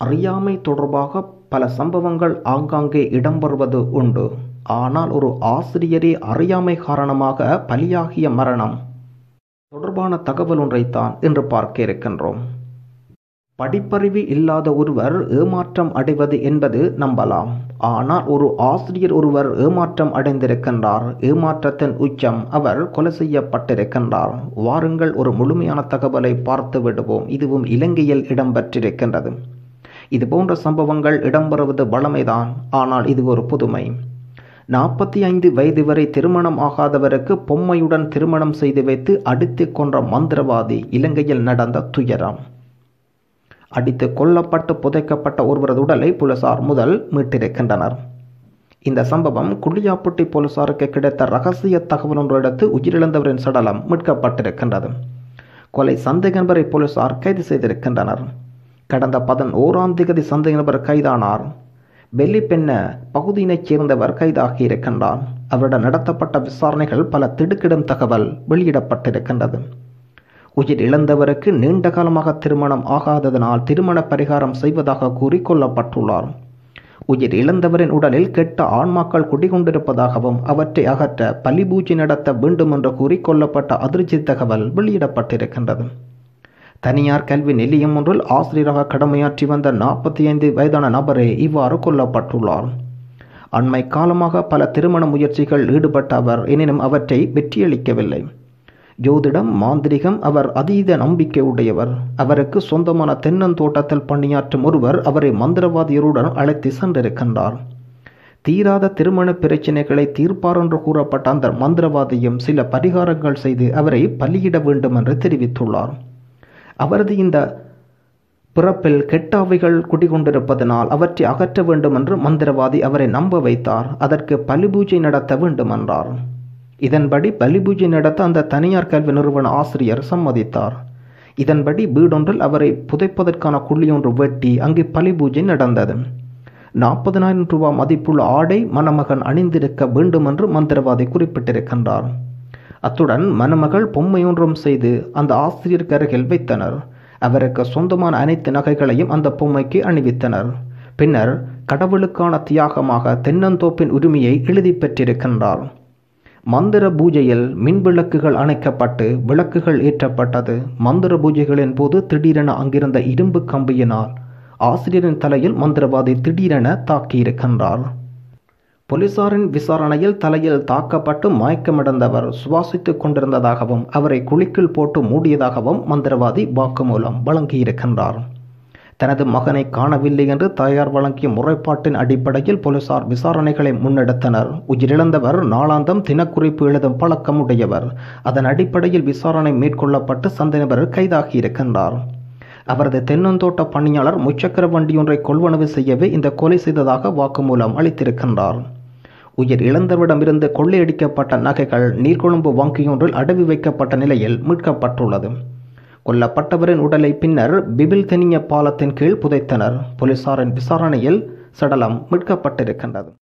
அறியாமை தொடர்பாக பல சம்பவங்கள் ஆங்காங்கே இடம்பெறுவது உண்டு ஆனால் ஒரு ஆசிரியரே அறியாமை காரணமாக பலியாகிய மரணம் தொடர்பான தகவல் ஒன்றைத்தான் இன்று பார்க்க இருக்கின்றோம் படிப்பறிவு இல்லாத ஒருவர் ஏமாற்றம் அடைவது என்பது நம்பலாம் ஆனால் ஒரு ஆசிரியர் ஒருவர் ஏமாற்றம் அடைந்திருக்கின்றார் ஏமாற்றத்தின் உச்சம் அவர் கொலை செய்யப்பட்டிருக்கின்றார் வாருங்கள் ஒரு முழுமையான தகவலை பார்த்து விடுவோம் இதுவும் இலங்கையில் இடம்பெற்றிருக்கின்றது இது போன்ற சம்பவங்கள் இடம்பெறுவது வளமைதான் ஆனால் இது ஒரு புதுமை நாற்பத்தி ஐந்து வயது வரை திருமணம் ஆகாதவருக்கு பொம்மையுடன் திருமணம் செய்து வைத்து அடித்து கொன்ற மந்திரவாதி இலங்கையில் நடந்த துயரம் அடித்து கொல்லப்பட்டு புதைக்கப்பட்ட ஒருவரது உடலை போலீசார் முதல் மீட்டிருக்கின்றனர் இந்த சம்பவம் குளியாப்பட்டி போலீசாருக்கு கிடைத்த ரகசிய தகவல் ஒன்று எடுத்து உயிரிழந்தவரின் சடலம் மீட்கப்பட்டிருக்கின்றது கொலை சந்தேக நபரை போலீசார் கைது செய்திருக்கின்றனர் கடந்த பதினோராம் திகதி சந்தேக நபர் கைதானார் வெள்ளிப்பெண்ண பகுதியினைச் சேர்ந்தவர் கைதாகி இருக்கின்றார் அவரிடம் நடத்தப்பட்ட விசாரணைகள் பல திடுக்கிடும் தகவல் வெளியிடப்பட்டிருக்கின்றது உயிர் இழந்தவருக்கு நீண்ட காலமாக திருமணம் ஆகாததனால் திருமண பரிகாரம் செய்வதாக கூறி கொல்லப்பட்டுள்ளார் உயிர் இழந்தவரின் உடலில் கெட்ட ஆன்மாக்கள் குடிகொண்டிருப்பதாகவும் அவற்றை அகற்ற பலி பூஜை நடத்த வேண்டும் என்று கூறி கொல்லப்பட்ட அதிர்ச்சி தகவல் வெளியிடப்பட்டிருக்கின்றது தனியார் கல்வி நிலையம் ஒன்றில் ஆசிரியராக கடமையாற்றி வந்த நாற்பத்தி ஐந்து வயதான நபரே இவ்வாறு கொல்லப்பட்டுள்ளார் அண்மை காலமாக பல திருமண முயற்சிகள் ஈடுபட்ட அவர் எனினும் அவற்றை வெற்றியளிக்கவில்லை ஜோதிடம் மாந்திரிகம் அவர் அதீத நம்பிக்கை உடையவர் அவருக்கு சொந்தமான தென்னந்தோட்டத்தில் பணியாற்றும் ஒருவர் அவரை மந்திரவாதியருடன் அழைத்து சென்றிருக்கின்றார் தீராத திருமண பிரச்சினைகளை தீர்ப்பார் என்று கூறப்பட்ட அந்த மந்திரவாதியும் சில பரிகாரங்கள் செய்து அவரை பலியிட வேண்டும் என்று தெரிவித்துள்ளார் அவரது இந்த பிறப்பில் கெட்ட அவைகள் குடிகொண்டிருப்பதனால் அவற்றை அகற்ற வேண்டும் என்று மந்திரவாதி அவரை நம்ப வைத்தார் அதற்கு பலிபூஜை நடத்த வேண்டும் என்றார் இதன்படி பலிபூஜை நடத்த அந்த தனியார் கல்வி நிறுவன ஆசிரியர் சம்மதித்தார் இதன்படி வீடொன்றில் அவரை புதைப்பதற்கான குழியொன்று வெட்டி அங்கு பலிபூஜை நடந்தது நாற்பதனாயிரம் ரூபாய் மதிப்புள்ள ஆடை மணமகன் அணிந்திருக்க வேண்டும் என்று மந்திரவாதி குறிப்பிட்டிருக்கின்றார் அத்துடன் மணமகள் பொம்மையொன்றும் செய்து அந்த ஆசிரியருக்கு அருகில் வைத்தனர் அவருக்கு சொந்தமான அனைத்து நகைகளையும் அந்த பொம்மைக்கு அணிவித்தனர் பின்னர் கடவுளுக்கான தியாகமாக தென்னந்தோப்பின் உரிமையை எழுதி பெற்றிருக்கின்றார் மந்திர பூஜையில் மின் விளக்குகள் அணைக்கப்பட்டு விளக்குகள் ஏற்றப்பட்டது மந்திர பூஜைகளின் போது திடீரென அங்கிருந்த இரும்பு கம்பியினால் ஆசிரியரின் தலையில் மந்திரவாதி திடீரென தாக்கியிருக்கின்றார் போலீசாரின் விசாரணையில் தலையில் தாக்கப்பட்டு மயக்கமடைந்தவர் சுவாசித்துக் கொண்டிருந்ததாகவும் அவரை குழிக்குள் போட்டு மூடியதாகவும் மந்திரவாதி வாக்குமூலம் வழங்கியிருக்கின்றார் தனது மகனை காணவில்லை என்று தாயார் வழங்கிய முறைப்பாட்டின் அடிப்படையில் போலீசார் விசாரணைகளை முன்னெடுத்தனர் உயிரிழந்தவர் நாளாந்தம் தினக்குறிப்பு எழுதும் பழக்கம் உடையவர் அதன் அடிப்படையில் விசாரணை மேற்கொள்ளப்பட்டு சந்தேகவர் கைதாகி இருக்கின்றார் அவரது தென்னந்தோட்ட பணியாளர் முச்சக்கர வண்டியொன்றை கொள்வனவு செய்யவே இந்த கொலை செய்ததாக வாக்குமூலம் அளித்திருக்கின்றார் உயிர் இழந்தவரிடமிருந்து கொள்ளையடிக்கப்பட்ட நகைகள் நீர்கொழும்பு வங்கியொன்றில் அடவி வைக்கப்பட்ட நிலையில் மீட்கப்பட்டுள்ளது கொல்லப்பட்டவரின் உடலை பின்னர் பிபில் தெனிய பாலத்தின் கீழ் புதைத்தனர் போலீசாரின் விசாரணையில் சடலம் மீட்கப்பட்டிருக்கின்றது